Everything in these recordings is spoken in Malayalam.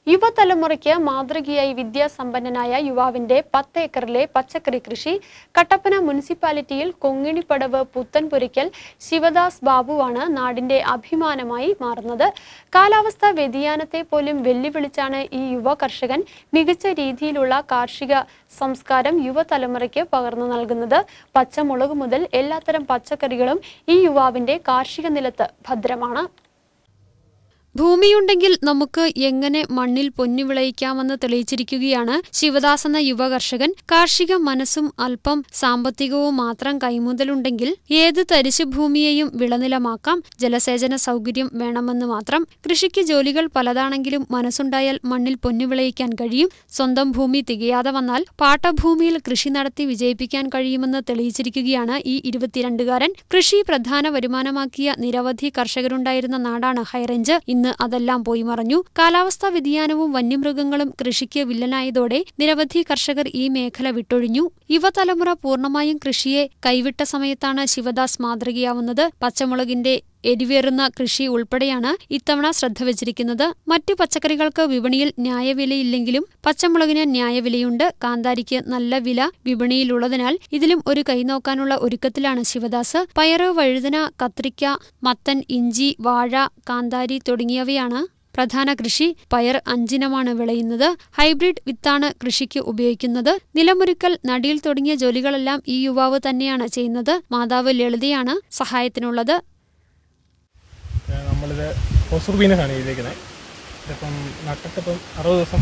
യുവതലമുറയ്ക്ക് മാതൃകയായി വിദ്യാസമ്പന്നനായ യുവാവിന്റെ പത്ത് ഏക്കറിലെ പച്ചക്കറി കൃഷി കട്ടപ്പന മുനിസിപ്പാലിറ്റിയിൽ കൊങ്ങിണിപ്പടവ് പുത്തൻപുരയ്ക്കൽ ശിവദാസ് ബാബുവാണ് നാടിന്റെ അഭിമാനമായി മാറുന്നത് കാലാവസ്ഥാ വ്യതിയാനത്തെ പോലും വെല്ലുവിളിച്ചാണ് ഈ യുവ കർഷകൻ മികച്ച രീതിയിലുള്ള കാർഷിക സംസ്കാരം യുവതലമുറയ്ക്ക് പകർന്നു നൽകുന്നത് പച്ചമുളക് മുതൽ എല്ലാത്തരം പച്ചക്കറികളും ഈ യുവാവിന്റെ കാർഷിക നിലത്ത് ഭദ്രമാണ് ഭൂമിയുണ്ടെങ്കിൽ നമുക്ക് എങ്ങനെ മണ്ണിൽ പൊന്നു വിളയിക്കാമെന്ന് തെളിയിച്ചിരിക്കുകയാണ് ശിവദാസ് എന്ന യുവ കർഷകൻ കാർഷിക മനസ്സും അല്പം സാമ്പത്തികവും മാത്രം കൈമുതലുണ്ടെങ്കിൽ ഏത് തരിശു ഭൂമിയെയും വിളനിലമാക്കാം ജലസേചന സൗകര്യം വേണമെന്ന് മാത്രം കൃഷിക്ക് ജോലികൾ പലതാണെങ്കിലും മനസ്സുണ്ടായാൽ മണ്ണിൽ പൊന്നു വിളയിക്കാൻ കഴിയും സ്വന്തം ഭൂമി തികയാതെ വന്നാൽ പാട്ടഭൂമിയിൽ കൃഷി നടത്തി വിജയിപ്പിക്കാൻ കഴിയുമെന്ന് തെളിയിച്ചിരിക്കുകയാണ് ഈ ഇരുപത്തിരണ്ടുകാരൻ കൃഷി പ്രധാന വരുമാനമാക്കിയ നിരവധി കർഷകരുണ്ടായിരുന്ന നാടാണ് ഹൈറേഞ്ച് ഇന്ന് അതെല്ലാം പോയി മറഞ്ഞു കാലാവസ്ഥാ വ്യതിയാനവും വന്യമൃഗങ്ങളും കൃഷിക്ക് വില്ലനായതോടെ നിരവധി കർഷകർ ഈ മേഖല വിട്ടൊഴിഞ്ഞു യുവതലമുറ പൂർണ്ണമായും കൃഷിയെ കൈവിട്ട സമയത്താണ് ശിവദാസ് മാതൃകയാവുന്നത് പച്ചമുളകിന്റെ എരിവേറുന്ന കൃഷി ഉൾപ്പെടെയാണ് ഇത്തവണ ശ്രദ്ധ വച്ചിരിക്കുന്നത് മറ്റു പച്ചക്കറികൾക്ക് വിപണിയിൽ ന്യായവിലയില്ലെങ്കിലും പച്ചമുളകിന് ന്യായവിലയുണ്ട് കാന്താരിക്ക് നല്ല വില വിപണിയിലുള്ളതിനാൽ ഇതിലും ഒരു കൈനോക്കാനുള്ള ഒരുക്കത്തിലാണ് ശിവദാസ് പയറ് വഴുതന കത്രിക്ക മത്തൻ ഇഞ്ചി വാഴ കാന്താരി തുടങ്ങിയവയാണ് പ്രധാന കൃഷി പയർ അഞ്ചിനമാണ് വിളയുന്നത് ഹൈബ്രിഡ് വിത്താണ് കൃഷിക്ക് ഉപയോഗിക്കുന്നത് നിലമൊരുക്കൽ നടിയിൽ തുടങ്ങിയ ജോലികളെല്ലാം ഈ യുവാവ് തന്നെയാണ് ചെയ്യുന്നത് മാതാവ് ലളിതയാണ് സഹായത്തിനുള്ളത് ഏഹ് നമ്മളിത് ഹോസൂർ ബീനസാണ് ചെയ്തേക്കുന്നത് ഇതിപ്പം നട്ടിട്ടിപ്പം അറുപത് ദിവസം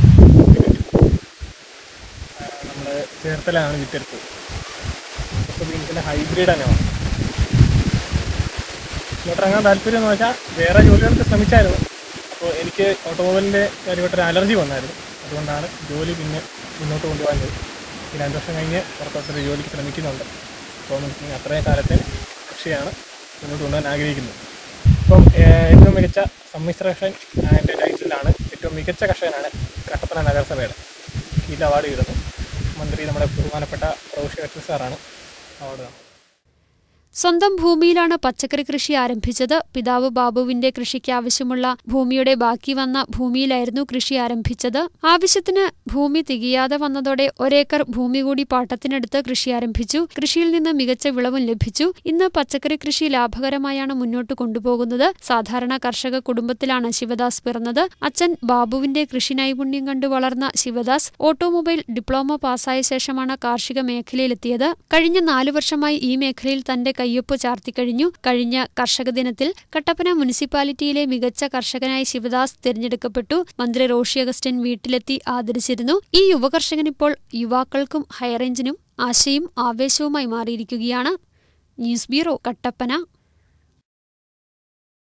നമ്മൾ ചേർത്തലാണ് വിത്തെടുത്തത് ഹോസൂർ ബീൻസിൻ്റെ ഹൈബ്രിഡ് തന്നെ വേണം ഇങ്ങോട്ട് ഇറങ്ങാൻ താല്പര്യം എന്ന് വെച്ചാൽ വേറെ ജോലികൾക്ക് ശ്രമിച്ചായിരുന്നു അപ്പോൾ എനിക്ക് ഓട്ടോമൊബൈലിൻ്റെ കാര്യമായിട്ടൊരു അലർജി വന്നായിരുന്നു അതുകൊണ്ടാണ് ജോലി പിന്നെ മുന്നോട്ട് കൊണ്ടുപോകാൻ ഈ രണ്ട് വർഷം കഴിഞ്ഞ് പുറത്തോട്ടൊരു ജോലിക്ക് ശ്രമിക്കുന്നുണ്ട് അപ്പോൾ നമുക്ക് അത്രയും കാലത്തെ കൃഷിയാണ് മുന്നോട്ട് കൊണ്ടുപോകാൻ ആഗ്രഹിക്കുന്നത് ഇപ്പം ഏഹ്, ഏറ്റവും മികച്ച സമ്മിശ്ര കർഷകൻ എൻ്റെ ടൈറ്റിലാണ് ഏറ്റവും മികച്ച കർഷകനാണ് കട്ടപ്പന നഗരസഭയുടെ ഇത് അവാർഡ് കിട്ടുന്നു മന്ത്രി നമ്മുടെ ബഹുമാനപ്പെട്ട പ്രൊഫഷി വെറ്റൽ സാറാണ് അവാർഡ് തന്നത് സ്വന്തം ഭൂമിയിലാണ് പച്ചക്കറി കൃഷി ആരംഭിച്ചത് പിതാവ് ബാബുവിന്റെ കൃഷിക്ക് ആവശ്യമുള്ള ഭൂമിയുടെ ബാക്കി വന്ന ഭൂമിയിലായിരുന്നു കൃഷി ആരംഭിച്ചത് ആവശ്യത്തിന് ഭൂമി തികയാതെ വന്നതോടെ ഒരേക്കർ ഭൂമി കൂടി പാട്ടത്തിനെടുത്ത് കൃഷി ആരംഭിച്ചു കൃഷിയിൽ നിന്ന് മികച്ച വിളവും ലഭിച്ചു ഇന്ന് പച്ചക്കറി കൃഷി ലാഭകരമായാണ് മുന്നോട്ട് കൊണ്ടുപോകുന്നത് സാധാരണ കർഷക കുടുംബത്തിലാണ് ശിവദാസ് പിറന്നത് അച്ഛൻ ബാബുവിന്റെ കൃഷി നൈപുണ്യം കണ്ടു വളർന്ന ശിവദാസ് ഓട്ടോമൊബൈൽ ഡിപ്ലോമ പാസ്സായ ശേഷമാണ് കാർഷിക മേഖലയിലെത്തിയത് കഴിഞ്ഞ നാലു വർഷമായി ഈ മേഖലയിൽ തന്റെ കയ്യൊപ്പ് ചാർത്തിക്കഴിഞ്ഞു കഴിഞ്ഞ കർഷക ദിനത്തിൽ കട്ടപ്പന മുനിസിപ്പാലിറ്റിയിലെ മികച്ച കർഷകനായി ശിവദാസ് തിരഞ്ഞെടുക്കപ്പെട്ടു മന്ത്രി റോഷി അഗസ്റ്റിൻ വീട്ടിലെത്തി ആദരിച്ചിരുന്നു ഈ യുവകർഷകൻ ഇപ്പോൾ യുവാക്കൾക്കും ഹൈറേഞ്ചിനും ആശയും ആവേശവുമായി മാറിയിരിക്കുകയാണ് ന്യൂസ് ബ്യൂറോ കട്ടപ്പന